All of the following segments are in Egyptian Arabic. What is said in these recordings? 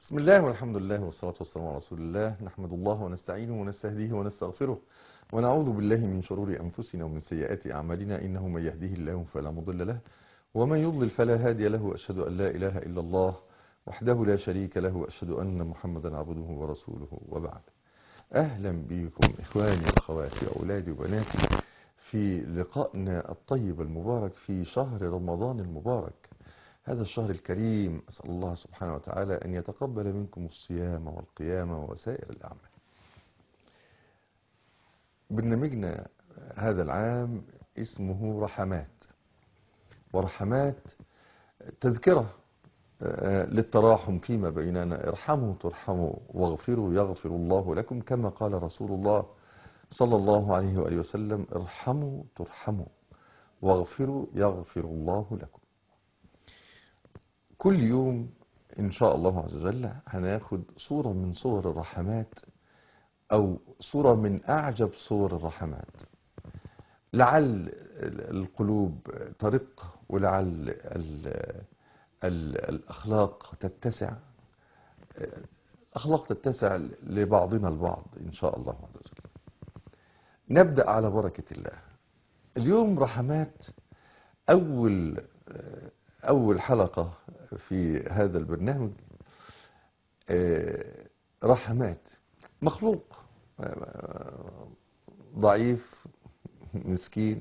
بسم الله والحمد لله والصلاة والسلام على رسول الله نحمد الله ونستعينه ونستهديه ونستغفره ونعوذ بالله من شرور أنفسنا ومن سيئات أعمالنا إنه من يهديه الله فلا مضل له ومن يضلل فلا هادي له وأشهد أن لا إله إلا الله وحده لا شريك له وأشهد أن محمدا عبده ورسوله وبعد أهلا بكم إخواني وأخواتي وأولادي وبناتي في لقائنا الطيب المبارك في شهر رمضان المبارك هذا الشهر الكريم أسأل الله سبحانه وتعالى أن يتقبل منكم الصيام والقيام وسائر الأعمال برنامجنا هذا العام اسمه رحمات ورحمات تذكرة للتراحم فيما بيننا ارحموا ترحموا واغفروا يغفر الله لكم كما قال رسول الله صلى الله عليه وآله وسلم ارحموا ترحموا واغفروا يغفر الله لكم كل يوم إن شاء الله عز وجل هناخد صورة من صور الرحمات أو صورة من أعجب صور الرحمات لعل القلوب ترق ولعل ال ال الأخلاق تتسع الأخلاق تتسع لبعضنا البعض إن شاء الله عز وجل نبدأ على بركة الله اليوم رحمات أول أول حلقة في هذا البرنامج رحمات مخلوق ضعيف مسكين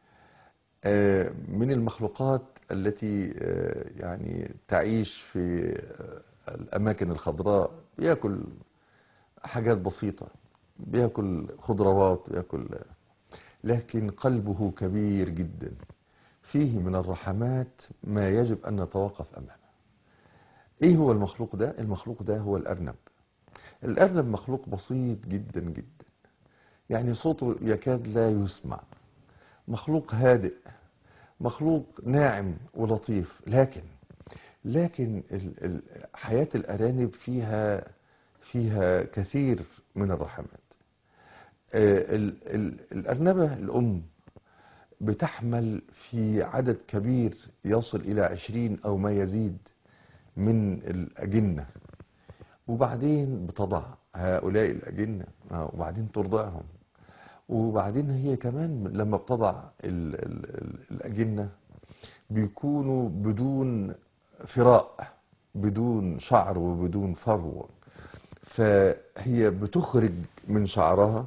من المخلوقات التي يعني تعيش في الأماكن الخضراء بياكل حاجات بسيطة بياكل خضروات بياكل لكن قلبه كبير جدا فيه من الرحمات ما يجب أن نتوقف أمامه إيه هو المخلوق ده؟ المخلوق ده هو الأرنب الأرنب مخلوق بسيط جدا جدا يعني صوته يكاد لا يسمع مخلوق هادئ مخلوق ناعم ولطيف لكن لكن ال ال حياة الأرانب فيها فيها كثير من الرحمات ال ال الأرنبة الأم بتحمل في عدد كبير يصل إلى عشرين أو ما يزيد من الأجنة وبعدين بتضع هؤلاء الأجنة وبعدين ترضعهم وبعدين هي كمان لما بتضع ال ال الأجنة بيكونوا بدون فراء بدون شعر وبدون فرو فهي بتخرج من شعرها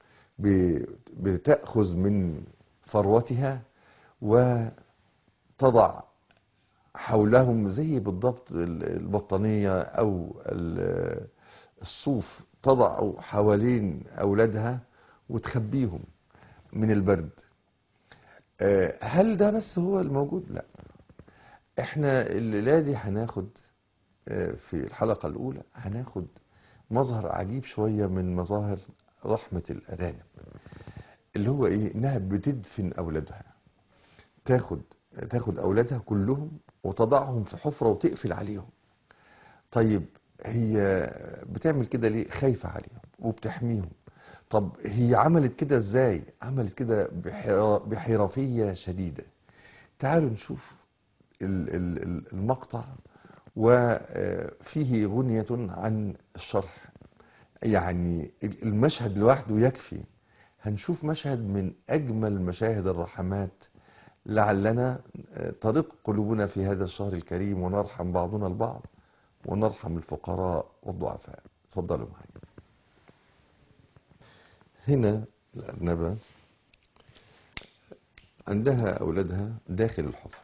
بتأخذ من فروتها وتضع حولهم زي بالضبط البطانية أو الصوف تضع حوالين أولادها وتخبيهم من البرد هل ده بس هو الموجود؟ لا احنا الليلة دي هناخد في الحلقة الأولى هناخد مظهر عجيب شوية من مظاهر رحمة الأرانب اللي هو ايه انها بتدفن اولادها تاخد تاخد اولادها كلهم وتضعهم في حفرة وتقفل عليهم طيب هي بتعمل كده ليه خايفة عليهم وبتحميهم طب هي عملت كده ازاي عملت كده بحرفية شديدة تعالوا نشوف المقطع وفيه غنية عن الشرح يعني المشهد لوحده يكفي هنشوف مشهد من أجمل مشاهد الرحمات لعلنا ترق قلوبنا في هذا الشهر الكريم ونرحم بعضنا البعض ونرحم الفقراء والضعفاء تفضلوا معي هنا الأرنبة عندها أولادها داخل الحفر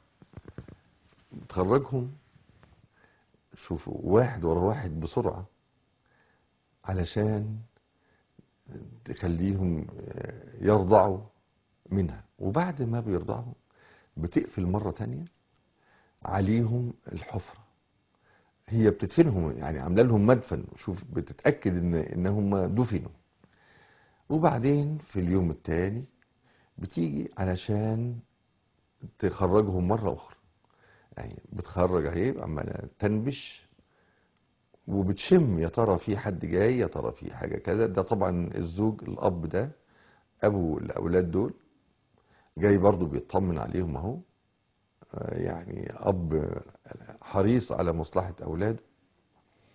تخرجهم شوفوا واحد ورا واحد بسرعة علشان تخليهم يرضعوا منها وبعد ما بيرضعوا بتقفل مرة تانية عليهم الحفرة هي بتدفنهم يعني عامله لهم مدفن شوف بتتأكد ان ان هم دفنوا وبعدين في اليوم التاني بتيجي علشان تخرجهم مرة أخرى يعني بتخرج اهي عمالة تنبش وبتشم يا ترى في حد جاي يا ترى في حاجة كذا ده طبعا الزوج الأب ده أبو الأولاد دول جاي برضو بيطمن عليهم أهو يعني أب حريص على مصلحة أولاده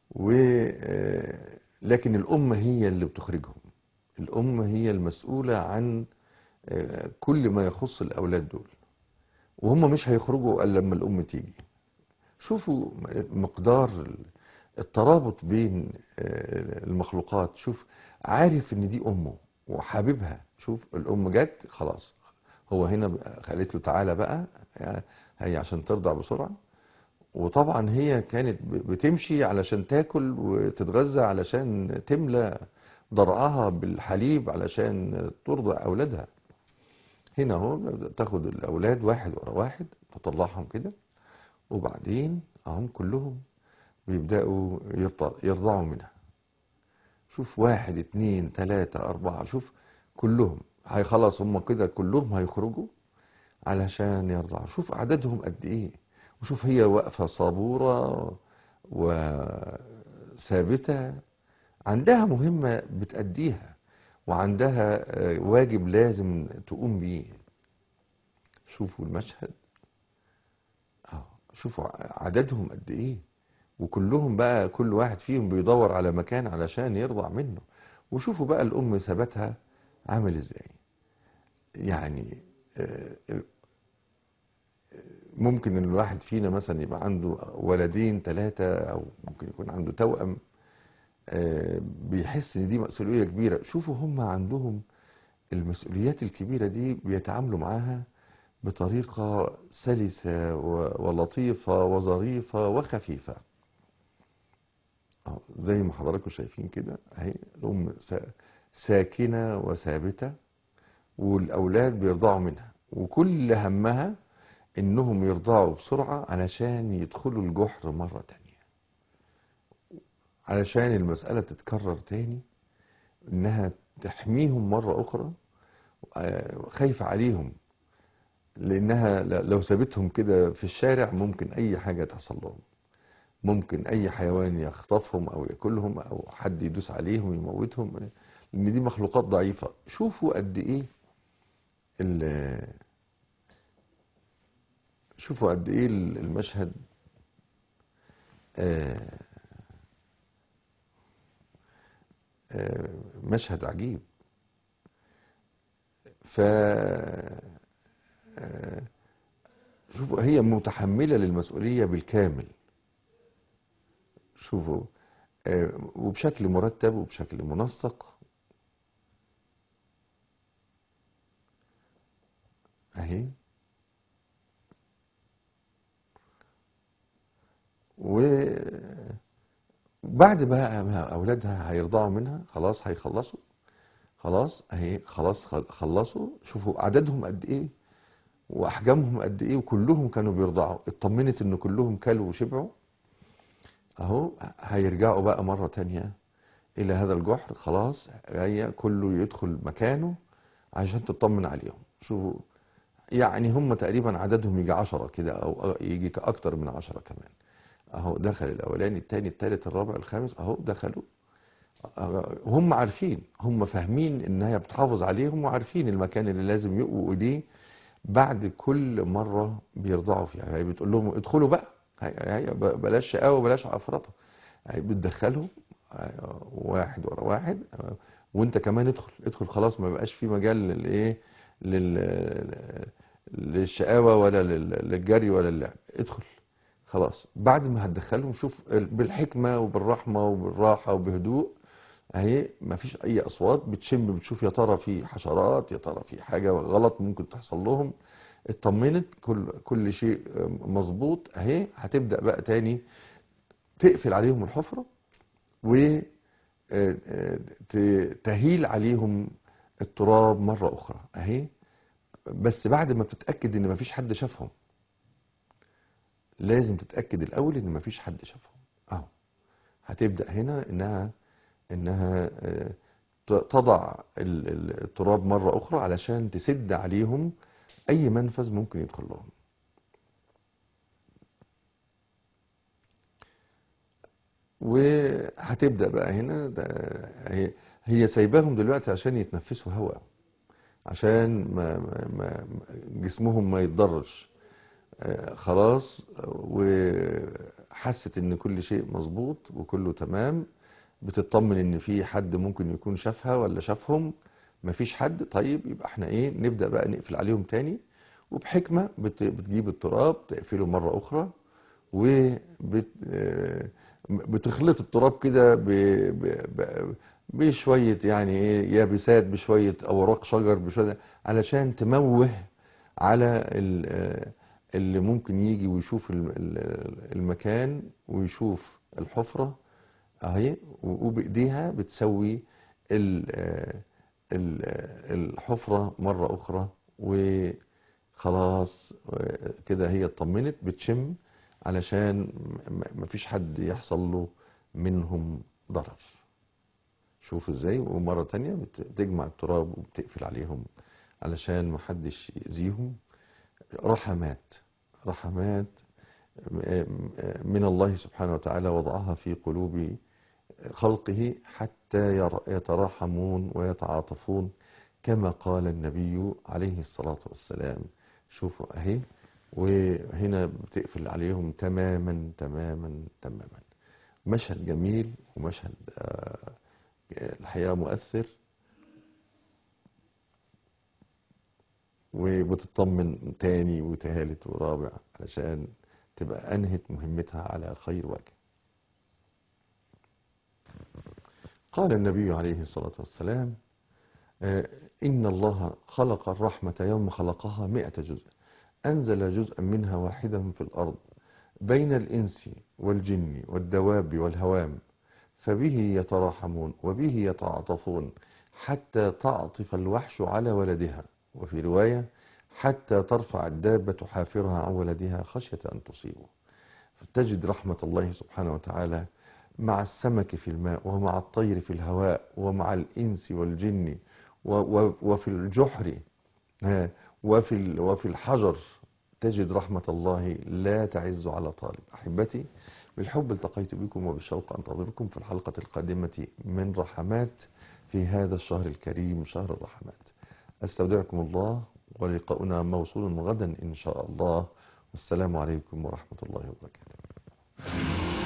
و آه، لكن الأم هي اللي بتخرجهم الأم هي المسؤولة عن آه، كل ما يخص الأولاد دول وهم مش هيخرجوا إلا لما الأم تيجي شوفوا مقدار الترابط بين آه، المخلوقات شوف عارف ان دي امه وحاببها شوف الام جت خلاص هو هنا قالت له تعالى بقى هي عشان ترضع بسرعة وطبعا هي كانت بتمشي علشان تاكل وتتغذى علشان تملى ضرعها بالحليب علشان ترضع اولادها هنا اهو تاخد الاولاد واحد ورا واحد تطلعهم كده وبعدين اهم كلهم بيبدأوا يرضع- يرضعوا منها شوف واحد اتنين تلاتة أربعة شوف كلهم هي خلاص هم كده كلهم هيخرجوا علشان يرضعوا شوف عددهم قد ايه وشوف هي واقفة صابورة وثابتة عندها مهمة بتأديها وعندها آه، واجب لازم تقوم بيه شوفوا المشهد اه شوفوا عددهم قد ايه وكلهم بقى كل واحد فيهم بيدور على مكان علشان يرضع منه وشوفوا بقى الأم ثباتها عامل ازاي يعني آه، ممكن ان الواحد فينا مثلا يبقى عنده ولدين ثلاثة او ممكن يكون عنده توأم آه، بيحس ان دي مسؤولية كبيرة شوفوا هم عندهم المسؤوليات الكبيرة دي بيتعاملوا معاها بطريقة سلسة و- ولطيفة وظريفة وخفيفة أهو زي ما حضراتكم شايفين كده اهي الام سا- ساكنة وثابتة والاولاد بيرضعوا منها وكل همها انهم يرضعوا بسرعة علشان يدخلوا الجحر مرة تانية علشان المسألة تتكرر تاني انها تحميهم مرة اخرى آه، خايفة عليهم لانها ل- لو سابتهم كده في الشارع ممكن اي حاجة تحصل لهم ممكن اي حيوان يخطفهم او ياكلهم او حد يدوس عليهم يموتهم لان دي مخلوقات ضعيفة شوفوا قد ايه ال- شوفوا قد ايه المشهد آه، آه، مشهد عجيب ف آه، شوفوا هي متحملة للمسؤولية بالكامل شوفوا آه، وبشكل مرتب وبشكل منسق اهي وبعد بقى ما اولادها هيرضعوا منها خلاص هيخلصوا خلاص اهي خلاص خل- خلصوا شوفوا عددهم قد ايه واحجامهم قد ايه وكلهم كانوا بيرضعوا اطمنت ان كلهم كلوا وشبعوا اهو هيرجعوا بقى مرة تانية الى هذا الجحر خلاص هي كله يدخل مكانه عشان تطمن عليهم شوفوا يعني هم تقريبا عددهم يجي عشرة كده او يجي اكتر من عشرة كمان اهو دخل الاولاني التاني التالت الرابع الخامس اهو دخلوا هم عارفين هم فاهمين ان هي بتحافظ عليهم وعارفين المكان اللي لازم يقوا اليه بعد كل مرة بيرضعوا فيها هي بتقول لهم ادخلوا بقى هي هي ب- بلاش شقاوة بلاش عفرطة هي بتدخلهم هي واحد ورا واحد وانت كمان ادخل ادخل خلاص ما بقاش في مجال للايه لل للشقاوة ولا لل- للجري ولا اللعب ادخل خلاص بعد ما هتدخلهم شوف بالحكمة وبالرحمة وبالراحة وبهدوء اهي مفيش اي اصوات بتشم بتشوف يا ترى في حشرات يا ترى في حاجة غلط ممكن تحصل لهم اطمنت كل كل شيء مظبوط اهي هتبدأ بقى تاني تقفل عليهم الحفرة و آه، آه، ت- تهيل عليهم التراب مرة أخرى أهي بس بعد ما بتتأكد إن مفيش حد شافهم لازم تتأكد الأول إن مفيش حد شافهم أهو هتبدأ هنا إنها إنها آه، ت- تضع ال- ال- التراب مرة أخرى علشان تسد عليهم أي منفذ ممكن يدخل لهم وهتبدأ بقى هنا ده هي هي سايباهم دلوقتي عشان يتنفسوا هواء عشان ما ما ما جسمهم ما يتضررش آه، خلاص وحست ان كل شيء مظبوط وكله تمام بتطمن ان في حد ممكن يكون شافها ولا شافهم مفيش حد طيب يبقى احنا ايه نبدأ بقى نقفل عليهم تاني وبحكمة بت- بتجيب التراب تقفله مرة أخرى وبتخلط التراب كده ب- ب- ب- بشوية يعني ايه يابسات بشوية أوراق شجر بشوية علشان تموه على ال- آه، اللي ممكن يجي ويشوف ال- ال- المكان ويشوف الحفرة اهي و- وبإيديها بتسوي ال- آه، ال- آه، الحفرة مرة أخرى وخلاص آه، كده هي اطمنت بتشم علشان م- مفيش حد يحصل له منهم ضرر شوف ازاي ومرة تانية بت- بتجمع التراب وبتقفل عليهم علشان محدش يأذيهم رحمات رحمات من الله سبحانه وتعالى وضعها في قلوب خلقه حتى ير- يتراحمون ويتعاطفون كما قال النبي عليه الصلاة والسلام شوفوا اهي وهنا بتقفل عليهم تماما تماما تماما مشهد جميل ومشهد آه، الحقيقة مؤثر وبتطمن تاني وتالت ورابع علشان تبقى أنهت مهمتها على خير وجه قال النبي عليه الصلاة والسلام آه، إن الله خلق الرحمة يوم خلقها مئة جزء أنزل جزءا منها واحدا في الأرض بين الإنس والجن والدواب والهوام فبه يتراحمون وبه يتعاطفون حتى تعطف الوحش على ولدها وفي رواية حتى ترفع الدابة حافرها عن ولدها خشية أن تصيبه فتجد رحمة الله سبحانه وتعالى مع السمك في الماء ومع الطير في الهواء ومع الإنس والجن و- و- وفي الجحر ها، وفي ال- وفي الحجر تجد رحمة الله لا تعز على طالب أحبتي بالحب التقيت بكم وبالشوق أنتظركم في الحلقة القادمة من رحمات في هذا الشهر الكريم شهر الرحمات أستودعكم الله ولقاؤنا موصول غدا إن شاء الله والسلام عليكم ورحمة الله وبركاته